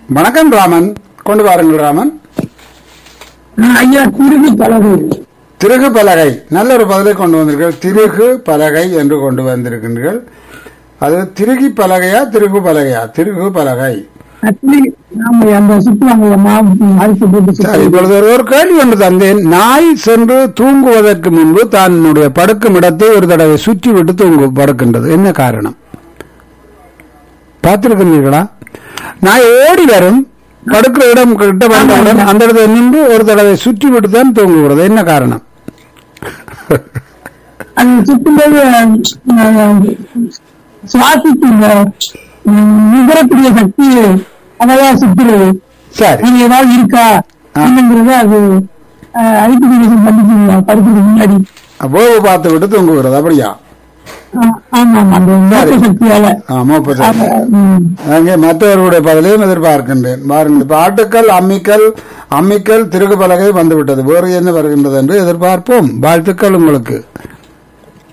வணக்கம் ராமன் கொண்டு வாருங்கள் ராமன் ஐயா திரும்பி பழகு திருகு பலகை நல்ல ஒரு பதிலை கொண்டு வந்திருக்கீர்கள் திருகு பலகை என்று கொண்டு வந்திருக்கின்றீர்கள் அது திருகி பலகையா திருகு பலகையா திருகு பலகை அட்லி நாம அந்த சுற்றுவாங்க மாவு அரிசி போட்டு சரி சுற்றுவாங்க. இப்பொழுது ஒரு- ஒரு கேள்வி ஒன்று தந்தேன் நாய் சென்று தூங்குவதற்கு முன்பு தன்னுடைய படுக்கும் இடத்தை ஒரு தடவை சுற்றி விட்டு தூங்கு படுக்கின்றது என்ன காரணம் பார்த்திருக்கிறீர்களா நாய் ஓடி வரும் படுக்கிற இடம் கிட்ட வந்தவுடன் அந்த இடத்தை நின்று ஒரு தடவை சுற்றி விட்டு தான் தூங்குகிறது என்ன காரணம் அது சுற்றும்போது அஹ், சுவாசிக்கு இந்த உம், நுகரக்கூடிய சக்தி அதான் சுற்றுறது சரி நீங்க ஏதாவது இருக்கா என்னங்கிறத அது ஐடிபிகேஷன் பண்ணிக்கீங்க படுக்கிறதுக்கு முன்னாடி ஓய்வு பார்த்து விட்டு தூங்குகிறது அப்படியா அஹ், ஆமா ஆமா அந்த நோக்க சக்தியால ஆமா இப்ப சரி. அஹ், உம், அங்கே மற்றவர்களுடைய பதிலையும் எதிர்பார்க்கின்றேன் பாருங்கள் இப்ப ஆட்டுக்கள் அம்மிக்கல் அம்மிக்கல் திருகு பலகை வந்துவிட்டது வேறு என்ன வருகின்றது என்று எதிர்பார்ப்போம் வாழ்த்துக்கள் உங்களுக்கு